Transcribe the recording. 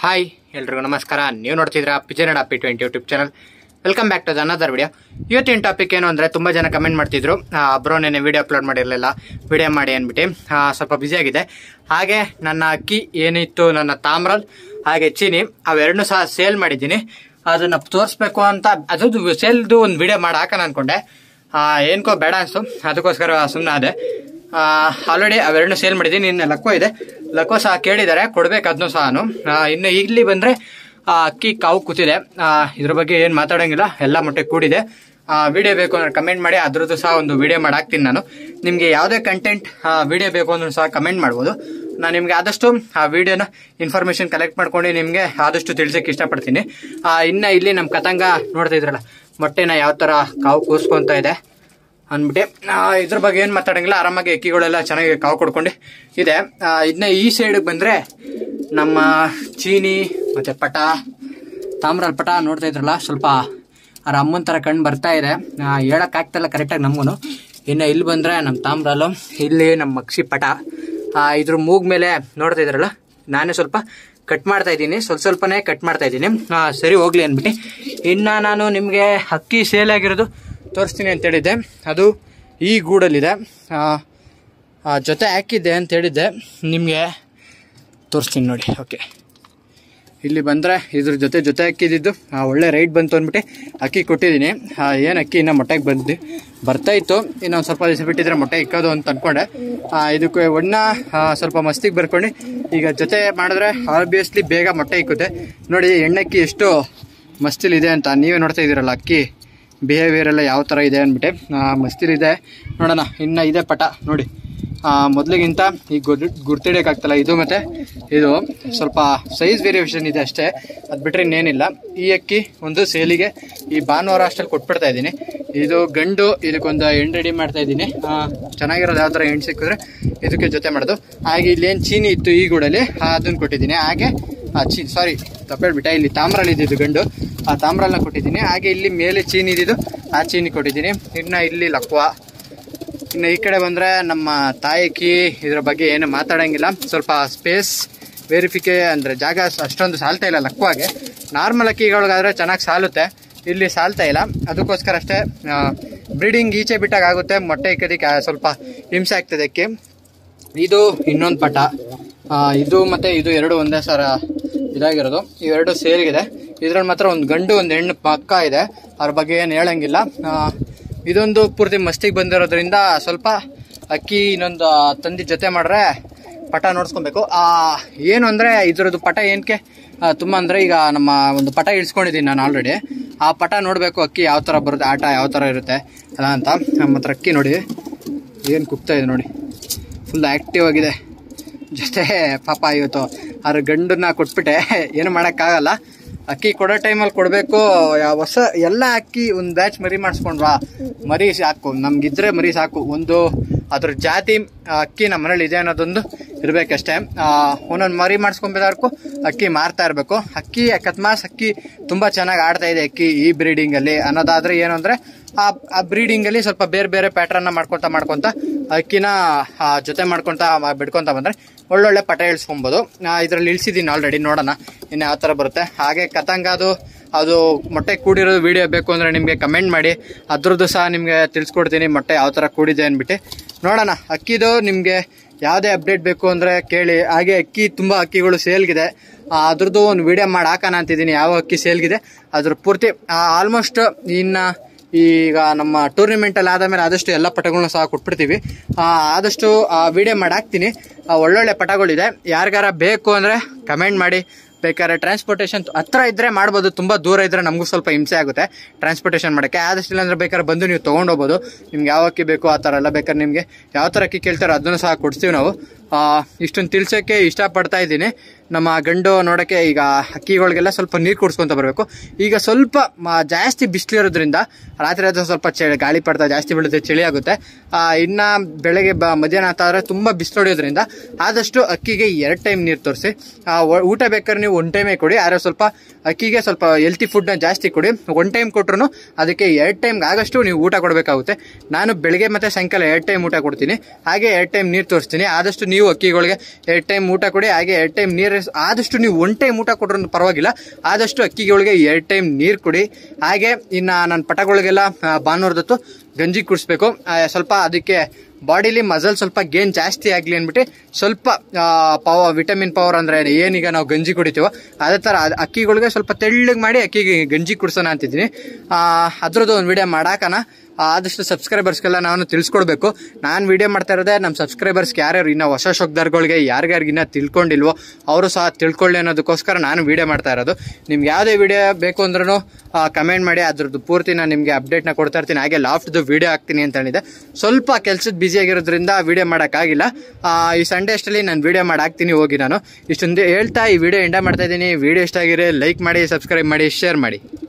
hi ಎಲ್ರಿಗೂ ನಮಸ್ಕಾರ ನೀವು ನೋಡ್ತಿದ್ದೀರಾ ಪಿಜನಡ್ ಅಪ್ಪಿ twenty YouTube channel welcome back to another video ಇವತ್ತಿನ ಟಾಪಿಕ್ ಏನು ಅಂದರೆ ತುಂಬ ಜನ ಕಮೆಂಟ್ ಮಾಡ್ತಿದ್ರು ಬ್ರೋ ನೆನೆ ವಿಡಿಯೋ ಅಪ್ಲೋಡ್ ಮಾಡಿರಲಿಲ್ಲ ವಿಡಿಯೋ ಮಾಡಿ ಅಂದ್ಬಿಟ್ಟು ಆ, ಸ್ವಲ್ಪ ಬ್ಯುಸಿಯಾಗಿದೆ ಹಾಗೆ ನನ್ನ ಅಕ್ಕಿ ಏನಿತ್ತು ನನ್ನ ತಾಮ್ರಲ್ ಹಾಗೆ ಚೀನಿ ಅವೆರಡನ್ನೂ ಸಹ ಸೇಲ್ ಮಾಡಿದ್ದೀನಿ ಅದನ್ನು ತೋರಿಸ್ಬೇಕು ಅಂತ ಅದು ಸೇಲ್ದು ಒಂದು ವಿಡಿಯೋ ಮಾಡಿ ಹಾಕೋಣ ಅಂದ್ಕೊಂಡೆ ಏನ್ಕೋ ಬೇಡ ಅನಿಸ್ತು ಅದಕ್ಕೋಸ್ಕರ ಸುಮ್ಮನೆ ಅದೇ ಆಲ್ರೆಡಿ ಅವೆರಡನ್ನೂ ಸೇಲ್ ಮಾಡಿದ್ದೀನಿ ಇನ್ನು ಲಕ್ಕೋ ಇದೆ ಲಕ್ಕೋ ಸಹ ಕೇಳಿದ್ದಾರೆ ಕೊಡ್ಬೇಕು ಅದನ್ನು ಸಹ ಇನ್ನು ಇಲ್ಲಿ ಬಂದರೆ ಅಕ್ಕಿ ಕಾವು ಕೂತಿದೆ ಆ, ಇದ್ರ ಬಗ್ಗೆ ಏನು ಮಾತಾಡೋಂಗಿಲ್ಲ ಎಲ್ಲ ಮೊಟ್ಟೆ ಕೂಡಿದೆ ವಿಡಿಯೋ ಬೇಕು ಅಂದ್ರೆ ಕಮೆಂಟ್ ಮಾಡಿ ಅದ್ರದ್ದು ಸಹ ಒಂದು ವಿಡಿಯೋ ಮಾಡಿ ಹಾಕ್ತೀನಿ ನಾನು ನಿಮಗೆ ಯಾವುದೇ ಕಂಟೆಂಟ್ ವಿಡಿಯೋ ಬೇಕು ಅಂದ್ರೂ ಸಹ ಕಮೆಂಟ್ ಮಾಡ್ಬೋದು ನಾನು ನಿಮಗೆ ಆದಷ್ಟು ಆ ವಿಡಿಯೋನ ಇನ್ಫಾರ್ಮೇಷನ್ ಕಲೆಕ್ಟ್ ಮಾಡ್ಕೊಂಡು ನಿಮಗೆ ಆದಷ್ಟು ತಿಳಿಸೋಕೆ ಇಷ್ಟಪಡ್ತೀನಿ ಆ, ಇನ್ನು ಇಲ್ಲಿ ನಮ್ಮ ಕತಂಗ ನೋಡ್ತಾ ಇದ್ರಲ್ಲ ಮೊಟ್ಟೆನ ಯಾವ ಥರ ಕಾವು ಕೂಸ್ಕೊಂತ ಇದೆ ಅಂದ್ಬಿಟ್ಟು ಆ, ಇದ್ರ ಬಗ್ಗೆ ಏನು ಮಾತಾಡಂಗಿಲ್ಲ ಆರಾಮಾಗಿ ಅಕ್ಕಿಗಳೆಲ್ಲ ಚೆನ್ನಾಗಿ ಕಾವು ಕೊಡ್ಕೊಂಡು ಇದೆ ಆ, ಇನ್ನ ಈ ಸೈಡ್ಗೆ ಬಂದರೆ ನಮ್ಮ ಚೀನಿ ಮತ್ತು ಪಟ ತಾಮ್ರದ ಪಟ ನೋಡ್ತಾ ಇದ್ರಲ್ಲ ಸ್ವಲ್ಪ ಅವ್ರ ಅಮ್ಮನ ಥರ ಕಣ್ಣು ಬರ್ತಾ ಇದೆ ಆ, ಹೇಳಕ್ ಆಗ್ತಾಯಿಲ್ಲ ಕರೆಕ್ಟಾಗಿ ನಮಗೂ ಇನ್ನು ಇಲ್ಲಿ ಬಂದರೆ ನಮ್ಮ ತಾಮ್ರಲು ಇಲ್ಲಿ ನಮ್ಮ ಮಕ್ಷಿ ಪಟ ಆ, ಇದ್ರ ಮೂಗ್ ಮೇಲೆ ನೋಡ್ತಾ ಇದ್ರಲ್ಲ ನಾನೇ ಸ್ವಲ್ಪ ಕಟ್ ಮಾಡ್ತಾ ಇದ್ದೀನಿ ಸ್ವಲ್ಪ ಸ್ವಲ್ಪನೇ ಕಟ್ ಮಾಡ್ತಾ ಇದ್ದೀನಿ ಆ, ಸರಿ ಹೋಗ್ಲಿ ಅಂದ್ಬಿಟ್ಟು ಇನ್ನು ನಾನು ನಿಮಗೆ ಅಕ್ಕಿ ಸೇಲ್ ಆಗಿರೋದು ತೋರಿಸ್ತೀನಿ ಅಂತ ಹೇಳಿದ್ದೆ ಅದು ಈ ಗೂಡಲ್ಲಿದೆ ಆ, ಆ, ಜೊತೆ ಹಾಕಿದ್ದೆ ಅಂತ ಹೇಳಿದ್ದೆ ನಿಮಗೆ ತೋರಿಸ್ತೀನಿ ನೋಡಿ ಓಕೆ ಇಲ್ಲಿ ಬಂದರೆ ಇದ್ರ ಜೊತೆ ಜೊತೆ ಅಕ್ಕಿದ್ದು ಒಳ್ಳೆ ರೈಟ್ ಬಂತು ಅಂದ್ಬಿಟ್ಟು ಅಕ್ಕಿ ಕೊಟ್ಟಿದ್ದೀನಿ ಏನು ಅಕ್ಕಿ ಇನ್ನೂ ಮೊಟ್ಟೆಗೆ ಬಂದು ಬರ್ತಾ ಇತ್ತು ಇನ್ನೊಂದು ಸ್ವಲ್ಪ ದಿವಸ ಬಿಟ್ಟಿದ್ರೆ ಮೊಟ್ಟೆ ಇಕ್ಕೋದು ಅಂತ ಅಂದ್ಕೊಂಡೆ ಆ, ಇದಕ್ಕೆ ಒಣ್ಣ ಆ, ಸ್ವಲ್ಪ ಮಸ್ತಿಗೆ ಬರ್ಕೊಂಡು ಈಗ ಜೊತೆ ಮಾಡಿದ್ರೆ ಆಬ್ವಿಯಸ್ಲಿ ಬೇಗ ಮೊಟ್ಟೆ ಇಕ್ಕುತ್ತೆ ನೋಡಿ ಎಣ್ಣಕ್ಕಿ ಎಷ್ಟು ಮಸ್ತಿಲಿದೆ ಅಂತ ನೀವೇ ನೋಡ್ತಾ ಇದ್ದೀರಲ್ಲ ಅಕ್ಕಿ ಬಿಹೇವಿಯರ್ ಎಲ್ಲ ಯಾವ ಥರ ಇದೆ ಅಂದ್ಬಿಟ್ಟು ಮಸ್ತಿಲಿದೆ ನೋಡೋಣ ಇನ್ನು ಇದೆ ಪಟ ನೋಡಿ ಮೊದಲಿಗಿಂತ ಈ ಗುರ್ ಗುರ್ತಿಡಿಯೋಕ್ಕಾಗ್ತಲ್ಲ ಇದು ಮತ್ತು ಇದು ಸ್ವಲ್ಪ ಸೈಜ್ ವೇರಿಯೇಷನ್ ಇದೆ ಅಷ್ಟೇ ಅದು ಬಿಟ್ಟರೆ ಇನ್ನೇನಿಲ್ಲ ಈ ಅಕ್ಕಿ ಒಂದು ಸೇಲಿಗೆ ಈ ಭಾನುವಾರ ಅಷ್ಟಲ್ಲಿ ಕೊಟ್ಬಿಡ್ತಾ ಇದ್ದೀನಿ ಇದು ಗಂಡು ಇದಕ್ಕೊಂದು ಹೆಣ್ಣು ರೆಡಿ ಮಾಡ್ತಾ ಇದ್ದೀನಿ ಚೆನ್ನಾಗಿರೋದು ಯಾವ ಥರ ಹೆಣ್ಣು ಸಿಕ್ಕಿದ್ರೆ ಇದಕ್ಕೆ ಜೊತೆ ಮಾಡೋದು ಹಾಗೆ ಇಲ್ಲೇನು ಚೀನಿ ಇತ್ತು ಈ ಗೂಡಲ್ಲಿ ಅದನ್ನು ಕೊಟ್ಟಿದ್ದೀನಿ ಹಾಗೆ ಆ ಚೀ ಸಾರಿ ತಪ್ಪೇಳ್ಬಿಟ್ಟೆ ಇಲ್ಲಿ ತಾಮ್ರಲ್ಲಿ ಇದ್ದಿದ್ದು ಗಂಡು ಆ ತಾಮ್ರಲ್ನ ಕೊಟ್ಟಿದ್ದೀನಿ ಹಾಗೆ ಇಲ್ಲಿ ಮೇಲೆ ಚೀನಿ ಇದ್ದಿದ್ದು ಆ ಚೀನಿ ಕೊಟ್ಟಿದ್ದೀನಿ ಇನ್ನು ಇಲ್ಲಿ ಲಕ್ವಾ ಇನ್ನು ಈ ಕಡೆ ಬಂದರೆ ನಮ್ಮ ತಾಯಿಕಿ ಇದ್ರ ಬಗ್ಗೆ ಏನು ಮಾತಾಡೋಂಗಿಲ್ಲ ಸ್ವಲ್ಪ ಸ್ಪೇಸ್ ವೆರಿಫಿಕೆ ಅಂದರೆ ಜಾಗ ಅಷ್ಟೊಂದು ಸಾಲ್ತಾ ಇಲ್ಲ ಲಕ್ವಾಗೆ ನಾರ್ಮಲ್ ಅಕ್ಕಿಗಳಿಗಾದ್ರೆ ಚೆನ್ನಾಗಿ ಸಾಲುತ್ತೆ ಇಲ್ಲಿ ಸಾಲ್ತಾ ಇಲ್ಲ ಅದಕ್ಕೋಸ್ಕರ ಅಷ್ಟೇ ಬ್ರೀಡಿಂಗ್ ಈಚೆ ಬಿಟ್ಟಾಗ ಆಗುತ್ತೆ ಮೊಟ್ಟೆ ಇಕ್ಕೋದಕ್ಕೆ ಆ, ಸ್ವಲ್ಪ ಹಿಂಸೆ ಆಗ್ತದೆ ಅಕ್ಕಿ ಇದು ಇನ್ನೊಂದು ಪಟ ಆ, ಇದು ಮತ್ತೆ ಇದು ಎರಡು ಒಂದೇ ಸರ ಇದಾಗಿರೋದು ಇವೆರಡು ಸೇರಿಗಿದೆ ಇದ್ರಲ್ಲಿ ಮಾತ್ರ ಒಂದು ಗಂಡು ಒಂದು ಹೆಣ್ಣು ಪಕ್ಕ ಇದೆ ಅವ್ರ ಬಗ್ಗೆ ಏನು ಹೇಳಂಗಿಲ್ಲ ಆ, ಇದೊಂದು ಪೂರ್ತಿ ಮಸ್ತಿಗೆ ಬಂದಿರೋದ್ರಿಂದ ಸ್ವಲ್ಪ ಅಕ್ಕಿ ಇನ್ನೊಂದು ತಂದಿ ಜೊತೆ ಮಾಡ್ರೆ ಪಟ ನೋಡ್ಸ್ಕೊಬೇಕು ಆ, ಏನು ಅಂದರೆ ಇದ್ರದ್ದು ಪಟ ಏನಕ್ಕೆ ತುಂಬ ಅಂದರೆ ಈಗ ನಮ್ಮ ಒಂದು ಪಟ ಇಳಿಸ್ಕೊಂಡಿದ್ದೀನಿ ನಾನು ಆಲ್ರೆಡಿ ಆ ಪಟ ನೋಡಬೇಕು ಅಕ್ಕಿ ಯಾವ ಥರ ಬರುತ್ತೆ ಆಟ ಯಾವ ಥರ ಇರುತ್ತೆ ಅಲ್ಲ ಅಂತ ನಮ್ಮ ಹತ್ರ ಅಕ್ಕಿ ನೋಡಿ ಏನು ಕುಗ್ತಾ ಇದೆ ನೋಡಿ ಫುಲ್ ಆ್ಯಕ್ಟಿವ್ ಆಗಿದೆ ಜೊತೆ ಪಾಪ ಇವತ್ತು ಅದ್ರ ಗಂಡನ್ನ ಕೊಟ್ಬಿಟ್ಟೆ ಏನು ಮಾಡೋಕ್ಕಾಗಲ್ಲ ಅಕ್ಕಿ ಕೊಡೋ ಟೈಮಲ್ಲಿ ಕೊಡಬೇಕು ಹೊಸ ಎಲ್ಲ ಅಕ್ಕಿ ಒಂದು ಬ್ಯಾಚ್ ಮರಿ ಮಾಡಿಸ್ಕೊಂಡ್ವಾ ಮರಿ ಸಾಕು ನಮ್ಗಿದ್ರೆ ಮರಿ ಸಾಕು ಒಂದು ಅದ್ರ ಜಾತಿ ಆ, ಅಕ್ಕಿ ನಮ್ಮ ಮನೇಲಿ ಇದೆ ಅನ್ನೋದೊಂದು ಇರಬೇಕಷ್ಟೇ ಒಂದೊಂದು ಮರಿ ಮಾಡಿಸ್ಕೊಂಬೇಕಾದ್ರೂ ಅಕ್ಕಿ ಮಾರ್ತಾ ಇರಬೇಕು ಅಕ್ಕಿ ಅಕಸ್ಮಾತ್ ಅಕ್ಕಿ ತುಂಬ ಚೆನ್ನಾಗಿ ಆಡ್ತಾ ಇದೆ ಅಕ್ಕಿ ಈ ಬ್ರೀಡಿಂಗಲ್ಲಿ ಅನ್ನೋದಾದ್ರೆ ಏನು ಅಂದರೆ ಆ ಆ ಬ್ರೀಡಿಂಗಲ್ಲಿ ಸ್ವಲ್ಪ ಬೇರೆ ಬೇರೆ ಪ್ಯಾಟ್ರನ್ನ ಮಾಡ್ಕೊತ ಮಾಡ್ಕೊತ ಅಕ್ಕಿನ ಆ, ಜೊತೆ ಮಾಡ್ಕೊತ ಮ- ಬಿಡ್ಕೊತ ಬಂದರೆ ಒಳ್ಳೊಳ್ಳೆ ಪಟ ಇಳಿಸ್ಕೊಬೋದು ಇದರಲ್ಲಿ ಇಳಿಸಿದ್ದೀನಿ ಆಲ್ರೆಡಿ ನೋಡೋಣ ಇನ್ನು ಯಾವ ಥರ ಬರುತ್ತೆ ಹಾಗೆ ಕತಂಗ ಅದು ಅದು ಮೊಟ್ಟೆ ಕೂಡಿರೋದು ವಿಡಿಯೋ ಬೇಕು ಅಂದರೆ ನಿಮಗೆ ಕಮೆಂಟ್ ಮಾಡಿ ಅದ್ರದ್ದು ಸಹ ನಿಮಗೆ ತಿಳಿಸ್ಕೊಡ್ತೀನಿ ಮೊಟ್ಟೆ ಯಾವ ಥರ ಕೂಡಿದೆ ಅಂದ್ಬಿಟ್ಟು ನೋಡೋಣ ಅಕ್ಕಿದು ನಿಮಗೆ ಯಾವುದೇ ಅಪ್ಡೇಟ್ ಬೇಕು ಅಂದರೆ ಕೇಳಿ ಹಾಗೆ ಅಕ್ಕಿ ತುಂಬ ಅಕ್ಕಿಗಳು ಸೇಲ್ಗಿದೆ ಆ, ಅದ್ರದ್ದು ಒಂದು ವಿಡಿಯೋ ಮಾಡಿ ಹಾಕೋಣ ಅಂತಿದ್ದೀನಿ ಯಾವ ಅಕ್ಕಿ ಸೇಲ್ಗಿದೆ ಅದ್ರ ಪೂರ್ತಿ ಆಲ್ಮೋಸ್ಟ್ ಇನ್ನು ಈಗ ನಮ್ಮ ಟೂರ್ನಿಮೆಂಟಲ್ಲಿ ಆದಮೇಲೆ ಆದಷ್ಟು ಎಲ್ಲ ಪಟಗಳನ್ನ ಸಹ ಕೊಟ್ಬಿಡ್ತೀವಿ ಆ, ಆದಷ್ಟು ವಿಡಿಯೋ ಮಾಡಿ ಹಾಕ್ತೀನಿ ಆ, ಒಳ್ಳೊಳ್ಳೆ ಪಟಗಳಿದೆ ಯಾರಿಗಾರ ಬೇಕು ಅಂದರೆ ಕಮೆಂಟ್ ಮಾಡಿ ಬೇಕಾದ್ರೆ ಟ್ರಾನ್ಸ್ಪೋರ್ಟೇಷನ್ ಹತ್ರ ಇದ್ದರೆ ಮಾಡ್ಬೋದು ತುಂಬ ದೂರ ಇದ್ದರೆ ನಮಗೂ ಸ್ವಲ್ಪ ಹಿಂಸೆ ಆಗುತ್ತೆ ಟ್ರಾನ್ಸ್ಪೋರ್ಟೇಷನ್ ಮಾಡೋಕ್ಕೆ ಆದಷ್ಟು ಇಲ್ಲಾಂದ್ರೆ ಬೇಕಾದ್ರೆ ಬಂದು ನೀವು ತೊಗೊಂಡೋಗ್ಬೋದು ನಿಮ್ಗೆ ಯಾವ ಅಕ್ಕಿ ಬೇಕು ಆ ಥರ ಎಲ್ಲ ಬೇಕಾದ್ರೆ ನಿಮಗೆ ಯಾವ ಥರ ಅಕ್ಕಿ ಕೇಳ್ತಾರೋ ಅದನ್ನು ಸಹ ಕೊಡ್ತೀವಿ ನಾವು ಇಷ್ಟೊಂದು ತಿಳ್ಸೋಕ್ಕೆ ಇಷ್ಟಪಡ್ತಾ ಇದ್ದೀನಿ ನಮ್ಮ ಗಂಡು ನೋಡೋಕ್ಕೆ ಈಗ ಅಕ್ಕಿಗಳಿಗೆಲ್ಲ ಸ್ವಲ್ಪ ನೀರು ಕುಡಿಸ್ಕೊಂತ ಬರಬೇಕು ಈಗ ಸ್ವಲ್ಪ ಮ- ಜಾಸ್ತಿ ಬಿಸಿಲು ಇರೋದ್ರಿಂದ ರಾತ್ರಿ ಆದ್ರೆ ಸ್ವಲ್ಪ ಚಳಿ ಗಾಳಿ ಪಡ್ತಾ ಜಾಸ್ತಿ ಬೀಳುತ್ತೆ ಚಳಿ ಆಗುತ್ತೆ ಆ, ಇನ್ನ ಬೆಳಗ್ಗೆ ಬ ಮಧ್ಯಾಹ್ನ ಆದ್ರೆ ತುಂಬ ಬಿಸಿಲು ಹೊಡೆಯೋದ್ರಿಂದ ಆದಷ್ಟು ಅಕ್ಕಿಗೆ ಎರಡು ಟೈಮ್ ನೀರು ತೋರಿಸಿ ಊಟ ಬೇಕಾದ್ರೆ ನೀವು ಒನ್ ಟೈಮೇ ಕೊಡಿ ಆದರೆ ಸ್ವಲ್ಪ ಅಕ್ಕಿಗೆ ಸ್ವಲ್ಪ ಹೆಲ್ತಿ ಫುಡ್ನ ಜಾಸ್ತಿ ಕೊಡಿ ಒನ್ ಟೈಮ್ ಕೊಟ್ರು ಅದಕ್ಕೆ ಎರಡು ಟೈಮ್ಗೆ ಆಗಷ್ಟು ನೀವು ಊಟ ಕೊಡಬೇಕಾಗುತ್ತೆ ನಾನು ಬೆಳಗ್ಗೆ ಮತ್ತು ಸಾಯಂಕಾಲ ಎರಡು ಟೈಮ್ ಊಟ ಕೊಡ್ತೀನಿ ಹಾಗೆ ಎರಡು ಟೈಮ್ ನೀರು ತೋರಿಸ್ತೀನಿ ಆದಷ್ಟು ನೀವು ನೀವು ಅಕ್ಕಿಗಳಿಗೆ ಎರಡು ಟೈಮ್ ಊಟ ಕೊಡಿ ಹಾಗೆ ಎರಡು ಟೈಮ್ ನೀರು ಆದಷ್ಟು ನೀವು ಒನ್ ಟೈಮ್ ಊಟ ಕೊಟ್ರೂ ಪರವಾಗಿಲ್ಲ ಆದಷ್ಟು ಅಕ್ಕಿಗಳಿಗೆ ಎರಡು ಟೈಮ್ ನೀರು ಕೊಡಿ ಹಾಗೆ ಇನ್ನು ನನ್ನ ಪಟಗಳಿಗೆಲ್ಲ ಆ, ಭಾನುವಾರದತ್ತು ಗಂಜಿ ಕುಡಿಸ್ಬೇಕು ಆ, ಸ್ವಲ್ಪ ಅದಕ್ಕೆ ಬಾಡಿಲಿ ಮಸಲ್ ಸ್ವಲ್ಪ ಗೇನ್ ಜಾಸ್ತಿ ಆಗಲಿ ಅಂದ್ಬಿಟ್ಟು ಸ್ವಲ್ಪ ಪವರ್ ವಿಟಮಿನ್ ಪವರ್ ಅಂದರೆ ಏನೀಗ ನಾವು ಗಂಜಿ ಕುಡಿತೀವೋ ಅದೇ ಥರ ಅದ್- ಅಕ್ಕಿಗಳಿಗೆ ಸ್ವಲ್ಪ ತೆಳ್ಳಗೆ ಮಾಡಿ ಅಕ್ಕಿಗೆ ಗಂಜಿ ಕುಡ್ಸೋಣ ಅಂತಿದ್ದೀನಿ ಆ, ಅದ್ರದ್ದು ಒಂದು ವಿಡಿಯೋ ಮಾಡಾಕನ ಆದಷ್ಟು ಸಬ್ಸ್ಕ್ರೈಬರ್ಸ್ಗೆಲ್ಲ ನಾನು ತಿಳಿಸ್ಕೊಡ್ಬೇಕು ನಾನು ವಿಡಿಯೋ ಮಾಡ್ತಾ ಇರೋದೇ ನಮ್ಮ ಸಬ್ಸ್ಕ್ರೈಬರ್ಸ್ಗೆ ಯಾರ್ಯಾರು ಇನ್ನೂ ಹೊಸ ಶೋಕ್ದಾರ್ಗಳಿಗೆ ಯಾರ್ಯಾರಿಗಿನ್ನ ತಿಳ್ಕೊಂಡಿಲ್ವೋ ಅವರು ಸಹ ತಿಳ್ಕೊಳ್ಳಿ ಅನ್ನೋದಕ್ಕೋಸ್ಕರ ನಾನು ವಿಡಿಯೋ ಮಾಡ್ತಾ ಇರೋದು ನಿಮ್ಗೆ ಯಾವುದೇ ವಿಡಿಯೋ ಬೇಕು ಅಂದ್ರೂ ಕಮೆಂಟ್ ಮಾಡಿ ಅದ್ರದ್ದು ಪೂರ್ತಿ ನಾನು ನಿಮಗೆ ಅಪ್ಡೇಟ್ನ ಕೊಡ್ತಾ ಇರ್ತೀನಿ ಹಾಗೆ ಲಾಫ್ಟ್ದು ವಿಡಿಯೋ ಹಾಕ್ತೀನಿ ಅಂತ ಹೇಳಿದೆ ಸ್ವಲ್ಪ ಕೆಲ್ಸದ ಬ್ಯುಸಿ ಆಗಿರೋದ್ರಿಂದ ವಿಡಿಯೋ ಮಾಡೋಕ್ಕಾಗಿಲ್ಲ ಆ, ಈ ಸಂಡೇ ಅಷ್ಟಲ್ಲಿ ನಾನು ವಿಡಿಯೋ ಮಾಡಿ ಹಾಕ್ತೀನಿ ಹೋಗಿ ನಾನು ಇಷ್ಟೊಂದು ಹೇಳ್ತಾ ಈ ವಿಡಿಯೋ ಎಂಡ ಮಾಡ್ತಾ ಇದ್ದೀನಿ ವಿಡಿಯೋ ಇಷ್ಟ ಆಗಿರೋ ಲೈಕ್ ಮಾಡಿ ಸಬ್ಸ್ಕ್ರೈಬ್ ಮಾಡಿ ಶೇರ್ ಮಾಡಿ